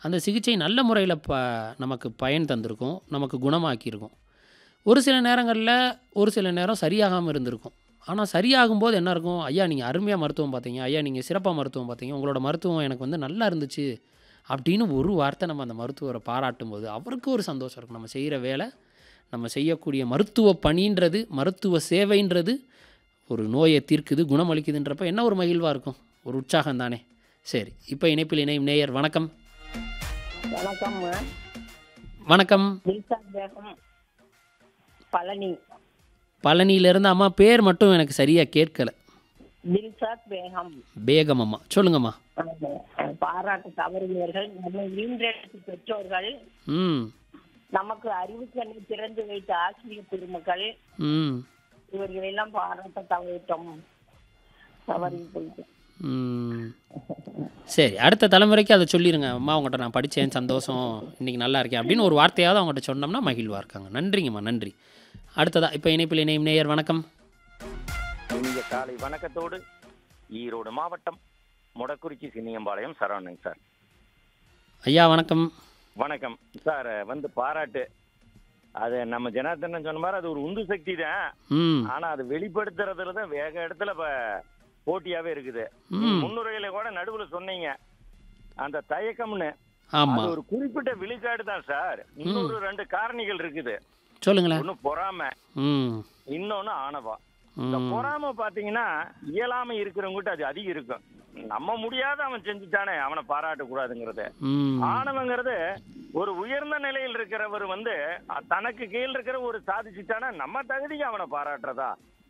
அந்த சிகிச்சை நல்ல முறையில் ப நமக்கு பயன் தந்திருக்கும் நமக்கு குணமாக்கியிருக்கும் ஒரு சில நேரங்களில் ஒரு சில நேரம் சரியாகாமல் இருந்திருக்கும் ஆனால் சரியாகும்போது என்ன இருக்கும் ஐயா நீங்கள் அருமையாக மருத்துவம் பார்த்தீங்க ஐயா நீங்கள் சிறப்பாக மருத்துவம் பார்த்தீங்க உங்களோட மருத்துவம் எனக்கு வந்து நல்லா இருந்துச்சு அப்படின்னு ஒரு வார்த்தை நம்ம அந்த மருத்துவரை பாராட்டும் போது அவருக்கு ஒரு சந்தோஷம் இருக்கும் நம்ம செய்கிற வேலை நம்ம செய்யக்கூடிய மருத்துவ பணின்றது மருத்துவ சேவைன்றது ஒரு நோயை தீர்க்குது குணமளிக்குதுன்றப்ப என்ன ஒரு மகிழ்வாக இருக்கும் ஒரு உற்சாகம் தானே சரி இப்போ இணைப்பில் இணையும் நேயர் வணக்கம் வணக்கம்ங்க வணக்கம் தில்சாத் பேகம் பழனி பழனியிலேருந்து அம்மா பேர் மட்டும் எனக்கு சரியாக கேட்கல தில்சாத் பேகம் பேகம் அம்மா சொல்லுங்கம்மா அஹ் பாராட்டு தவறியவர்கள் நம்ம ஈன்றெடுத்து பெற்றோர்கள் ம் நமக்கு அறிவு கண்ணை திறந்து வைத்த ஆசிரியர் பெருமக்கள் ம் இவர்களெல்லாம் பாராட்ட தவறிட்டோம் தவறி போயிட்டு ம். சரி அடுத்த தலைமுறைக்கு அதை சொல்லிடுங்க அம்மா உங்கள்கிட்ட நான் படித்தேன் சந்தோஷம் இன்றைக்கி நல்லா இருக்கேன் அப்படின்னு ஒரு வார்த்தையாவது அவங்ககிட்ட சொன்னோம்னா மகிழ்வாக இருக்காங்க நன்றிங்கம்மா நன்றி அடுத்ததா இப்போ இணைப்பில் இணையும் நேயர் வணக்கம் இனிய காலை வணக்கத்தோடு ஈரோடு மாவட்டம் முடக்குறிச்சி சின்னியம்பாளையம் சரவணன் சார் ஐயா வணக்கம் வணக்கம் சார் வந்து பாராட்டு அது நம்ம ஜனார்தனன் சொன்ன மாதிரி அது ஒரு உந்து சக்தி தான் ம் ஆனா அது வெளிப்படுத்துறதுல தான் வேக இடத்துல இப்ப போட்டியாவே இருக்குது ம் முன்னுரையில கூட நடுவுல சொன்னீங்க அந்த தயக்கம்னு அது ஆமாம் ஒரு குறிப்பிட்ட விழுக்காடு தான் சார் இன்னொரு ரெண்டு காரணிகள் இருக்குது சொல்லுங்களேன் ஒன்னு பொறாமை ம் இன்னொன்னு ஆணவம் இந்த ம் பொறாமை பாத்தீங்கன்னா இயலாம இருக்கிறவங்ககிட்ட அது அதிகம் இருக்கும் நம்ம முடியாத அவன் செஞ்சுட்டானே அவனை பாராட்ட கூடாதுங்கிறது ம் ஆணவங்கிறது ஒரு உயர்ந்த நிலையில் இருக்கிறவர் வந்து அ- தனக்கு கீழ் இருக்கிற ஒரு சாதிச்சுட்டானா நம்ம தகுதிக்கு அவனை பாராட்டுறதா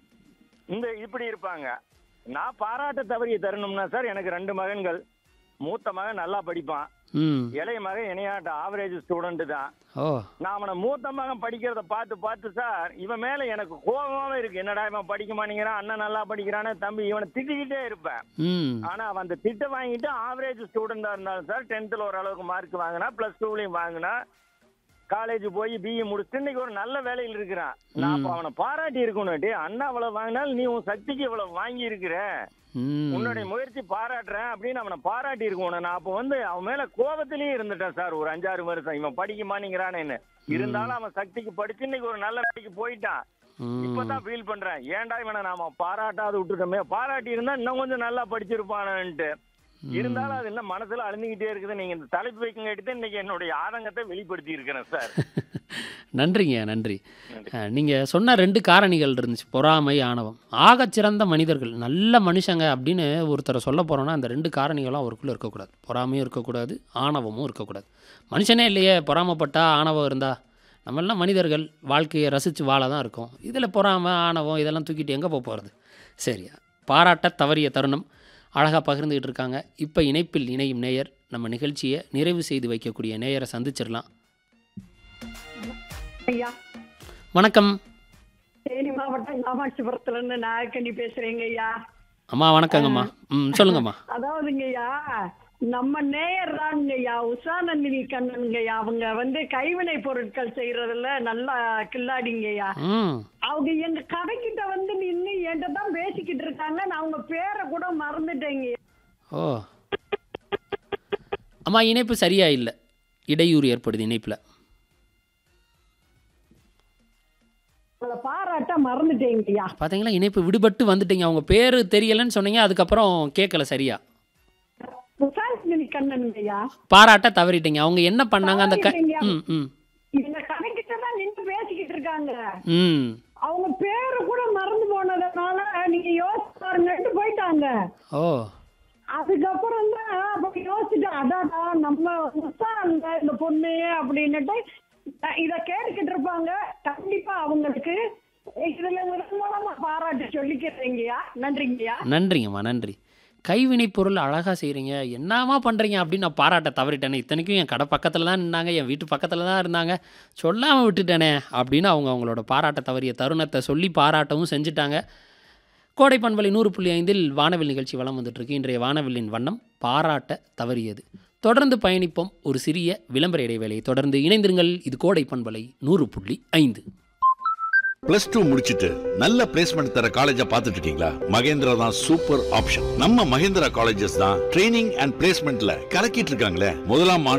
இந்த இப்படி இருப்பாங்க நான் பாராட்ட தவறிய தரணும்னா சார் எனக்கு ரெண்டு மகன்கள் மூத்த மகன் நல்லா படிப்பான் ம் இளைய மகன் இணையாட்ட ஆவரேஜ் ஸ்டூடெண்ட் தான் ஓ நான் அவனை மூத்த மகன் படிக்கிறத பார்த்து பார்த்து சார் இவன் மேல எனக்கு கோபமாவே இருக்கு என்னடா இவன் படிக்க மாட்டேங்கிறான் அண்ணன் நல்லா படிக்கிறானே தம்பி இவனை திட்டிக்கிட்டே இருப்பேன் ம் ஆனா அவன் அந்த திட்ட வாங்கிட்டு ஆவரேஜ் ஸ்டூடெண்டா இருந்தாலும் சார் டென்த்ல ஓரளவுக்கு மார்க் வாங்கினா பிளஸ் டூலயும் வாங்கினா காலேஜ் போய் பிஇ முடிச்சுட்டு இன்னைக்கு ஒரு நல்ல வேலையில் இருக்கிறான் நான் அப்ப அவனை பாராட்டி இருக்கணும் டேய் அண்ணா இவ்வளவு வாங்கினாலும் நீ உன் சக்திக்கு இவ்வளவு வாங்கி இருக்கிற ம் உன்னுடைய முயற்சி பாராட்டுறேன் அப்படின்னு அவனை பாராட்டி இருக்கணும் நான் அப்ப வந்து அவன் மேல கோபத்திலேயே இருந்துட்டேன் சார் ஒரு அஞ்சாறு வருஷம் இவன் படிக்க மாட்டேங்கிறானேன்னு இருந்தாலும் அவன் சக்திக்கு படிச்சு இன்னைக்கு ஒரு நல்ல வேலைக்கு போயிட்டான் ம் இப்பதான் ஃபீல் பண்றேன் ஏன்டா இவனை நாம பாராட்டாத விட்டுட்டோமே பாராட்டி இருந்தா இன்னும் கொஞ்சம் நல்லா படிச்சிருப்பானுன்ட்டு இருந்தாலும் அது இன்னும் மனசுல அழுந்துகிட்டே இருக்குது நீங்க இந்த தலைப்பு வைக்கங்க எடுத்து இன்னைக்கு என்னுடைய ஆதங்கத்தை வெளிப்படுத்தி இருக்கிறேன் சார் நன்றிங்க நன்றி நீங்கள் சொன்ன ரெண்டு காரணிகள் இருந்துச்சு பொறாமை ஆணவம் ஆகச்சிறந்த மனிதர்கள் நல்ல மனுஷங்க அப்படின்னு ஒருத்தரை சொல்ல போகிறோன்னா அந்த ரெண்டு காரணிகளும் அவருக்குள்ளே இருக்கக்கூடாது பொறாமையும் இருக்கக்கூடாது ஆணவமும் இருக்கக்கூடாது மனுஷனே இல்லையே பொறாமப்பட்டா ஆணவம் இருந்தா நம்மெல்லாம் மனிதர்கள் வாழ்க்கையை ரசித்து வாழ தான் இருக்கோம் இதில் பொறாமை ஆணவம் இதெல்லாம் தூக்கிட்டு எங்கே போக போகிறது சரி பாராட்ட தவறிய தருணம் அழகாக பகிர்ந்துக்கிட்டு இருக்காங்க இப்போ இணைப்பில் இணையும் நேயர் நம்ம நிகழ்ச்சியை நிறைவு செய்து வைக்கக்கூடிய நேயரை சந்திச்சிடலாம் ஐயா வணக்கம் தேனி மாவட்டம் காமாட்சிபுரத்துல இருந்து நாகக்கண்ணி பேசுறேங்க ஐயா அம்மா வணக்கங்கம்மா ம் சொல்லுங்கம்மா அதாவதுங்க ஐயா நம்ம நேயர் தானுங்க ஐயா உஷாநந்தினி கண்ணனுங்க ஐயா அவங்க வந்து கைவினை பொருட்கள் செய்யறதுல நல்லா கில்லாடிங்க ஐயா ம் அவங்க எங்க கடைக்கிட்ட வந்து நின்று என்கிட்ட தான் பேசிக்கிட்டு இருக்காங்க நான் அவங்க பேரை கூட மறந்துட்டேங்க ஓ அம்மா இணைப்பு சரியா இல்லை இடையூறு ஏற்படுது இணைப்பில் உங்களை பாராட்ட மறந்துட்டேங்க ஐயா பார்த்தீங்களா இணைப்பு விடுபட்டு வந்துட்டீங்க அவங்க பேர் தெரியலைன்னு சொன்னீங்க அதுக்கப்புறம் கேட்கல சரியா உஷாநந்தினி கண்ணனுங்க ஐயா பாராட்ட தவறிட்டீங்க அவங்க என்ன பண்ணாங்க அந்த க ம் ம் எங்க கடைக்கிட்ட தான் நின்று பேசிக்கிட்டு இருக்காங்க ம் அவங்க பேரு கூட மறந்து போனதுனால நீங்க யோசிச்சு பாருங்கன்ட்டு போயிட்டாங்க ஓ அதுக்கப்புறம் தான் அப்ப யோசிச்சுட்டு அடாடா நம்ம உஷாருங்க இந்த பொண்ணு அப்படின்னுட்டு அஹ் இத கேட்டுக்கிட்டு இருப்பாங்க கண்டிப்பா அவங்களுக்கு இதுல இதன் மூலமா பாராட்டு சொல்லிக்கிறீங்கய்யா நன்றிங்கய்யா நன்றிங்கம்மா நன்றி கைவினை பொருள் அழகாக செய்கிறீங்க என்னம்மா பண்ணுறீங்க அப்படின்னு நான் பாராட்ட தவறிட்டேனே இத்தனைக்கும் என் கடை பக்கத்தில் தான் நின்னாங்க என் வீட்டு பக்கத்தில் தான் இருந்தாங்க சொல்லாமல் விட்டுட்டேனே அப்படின்னு அவங்க அவங்களோட பாராட்ட தவறிய தருணத்தை சொல்லி பாராட்டவும் செஞ்சுட்டாங்க கோடை பண்பலை நூறு புள்ளி ஐந்தில் வானவில் நிகழ்ச்சி வலம் வந்துட்டுருக்கு இன்றைய வானவில்லின் வண்ணம் பாராட்ட தவறியது தொடர்ந்து பயணிப்போம் ஒரு சிறிய விளம்பர இடைவேளையை தொடர்ந்து இணைந்திருங்கள் இது கோடை பண்பலை நூறு புள்ளி ஐந்து பிளஸ் டூ முடிச்சிட்டு நல்ல பிளேஸ்மெண்ட் தர காலேஜா பார்த்துட்டு இருக்கீங்களா மகேந்திரா தான் சூப்பர் ஆப்ஷன் நம்ம மகேந்திரா காலேஜஸ் தான் ட்ரைனிங் அண்ட் பிளேஸ்மெண்ட்ல கலக்கிட்டு இருக்காங்களே முதலாம் ஆண்டு